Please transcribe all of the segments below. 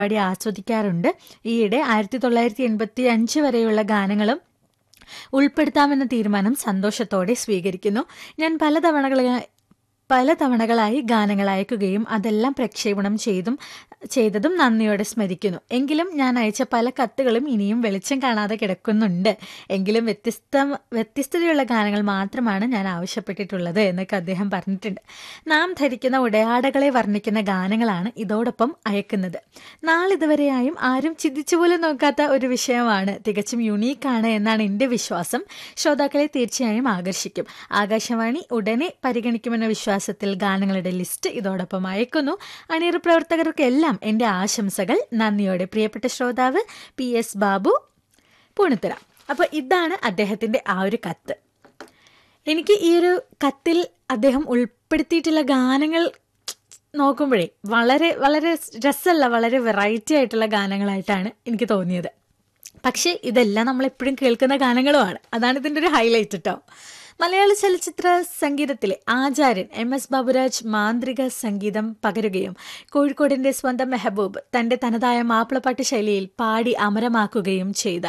പരിപാടി ആസ്വദിക്കാറുണ്ട് ഈയിടെ ആയിരത്തി തൊള്ളായിരത്തി എൺപത്തി അഞ്ച് വരെയുള്ള ഗാനങ്ങളും ഉൾപ്പെടുത്താമെന്ന തീരുമാനം സന്തോഷത്തോടെ സ്വീകരിക്കുന്നു ഞാൻ പല തവണകളായി പല തവണകളായി ഗാനങ്ങൾ അയക്കുകയും അതെല്ലാം പ്രക്ഷേപണം ചെയ്തും ചെയ്തതും നന്ദിയോടെ സ്മരിക്കുന്നു എങ്കിലും ഞാൻ അയച്ച പല കത്തുകളും ഇനിയും വെളിച്ചം കാണാതെ കിടക്കുന്നുണ്ട് എങ്കിലും വ്യത്യസ്ത വ്യത്യസ്തതയുള്ള ഗാനങ്ങൾ മാത്രമാണ് ഞാൻ ആവശ്യപ്പെട്ടിട്ടുള്ളത് എന്നൊക്കെ അദ്ദേഹം പറഞ്ഞിട്ടുണ്ട് നാം ധരിക്കുന്ന ഉടയാടകളെ വർണ്ണിക്കുന്ന ഗാനങ്ങളാണ് ഇതോടൊപ്പം അയക്കുന്നത് നാളിതുവരെയായും ആരും ചിന്തിച്ചു പോലും നോക്കാത്ത ഒരു വിഷയമാണ് തികച്ചും യുണീക്കാണ് എന്നാണ് എൻ്റെ വിശ്വാസം ശ്രോതാക്കളെ തീർച്ചയായും ആകർഷിക്കും ആകാശവാണി ഉടനെ പരിഗണിക്കുമെന്ന വിശ്വാസത്തിൽ ഗാനങ്ങളുടെ ലിസ്റ്റ് ഇതോടൊപ്പം അയക്കുന്നു അണിയറ പ്രവർത്തകർക്കെല്ലാം എൻ്റെ ആശംസകൾ നന്ദിയോടെ പ്രിയപ്പെട്ട ശ്രോതാവ് പി എസ് ബാബു പൂണിത്തുറ അപ്പോൾ ഇതാണ് അദ്ദേഹത്തിൻ്റെ ആ ഒരു കത്ത് എനിക്ക് ഈ ഒരു കത്തിൽ അദ്ദേഹം ഉൾപ്പെടുത്തിയിട്ടുള്ള ഗാനങ്ങൾ നോക്കുമ്പോഴേ വളരെ വളരെ രസമല്ല വളരെ വെറൈറ്റി ആയിട്ടുള്ള ഗാനങ്ങളായിട്ടാണ് എനിക്ക് തോന്നിയത് പക്ഷേ ഇതെല്ലാം നമ്മൾ എപ്പോഴും കേൾക്കുന്ന ഗാനങ്ങളുമാണ് അതാണ് ഇതിൻ്റെ ഒരു ഹൈലൈറ്റ് കേട്ടോ മലയാള ചലച്ചിത്ര സംഗീതത്തിലെ ആചാര്യൻ എം എസ് ബാബുരാജ് മാന്ത്രിക സംഗീതം പകരുകയും കോഴിക്കോടിന്റെ സ്വന്തം മെഹബൂബ് തന്റെ തനതായ മാപ്പിളപ്പാട്ട് ശൈലിയിൽ പാടി അമരമാക്കുകയും ചെയ്ത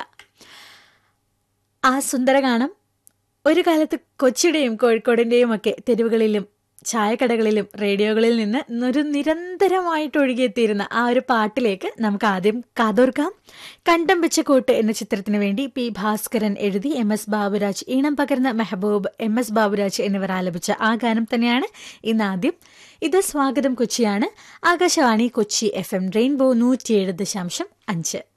ആ സുന്ദരഗാനം ഒരു കാലത്ത് കൊച്ചിയുടെയും കോഴിക്കോടിന്റെയും ഒക്കെ തെരുവുകളിലും ചായക്കടകളിലും റേഡിയോകളിൽ നിന്ന് ഒരു നിരന്തരമായിട്ട് ഒഴുകിയെത്തിയിരുന്ന ആ ഒരു പാട്ടിലേക്ക് നമുക്ക് ആദ്യം കാതോർക്കാം കണ്ടം വെച്ച കോട്ട് എന്ന ചിത്രത്തിന് വേണ്ടി പി ഭാസ്കരൻ എഴുതി എം എസ് ബാബുരാജ് ഈണം പകർന്ന മെഹബൂബ് എം എസ് ബാബുരാജ് എന്നിവർ ആലപിച്ച ആ ഗാനം തന്നെയാണ് ഇന്ന് ആദ്യം ഇത് സ്വാഗതം കൊച്ചിയാണ് Akashvani Kochi F M rainbow നൂറ്റിയേഴ് ദശാംശം അഞ്ച്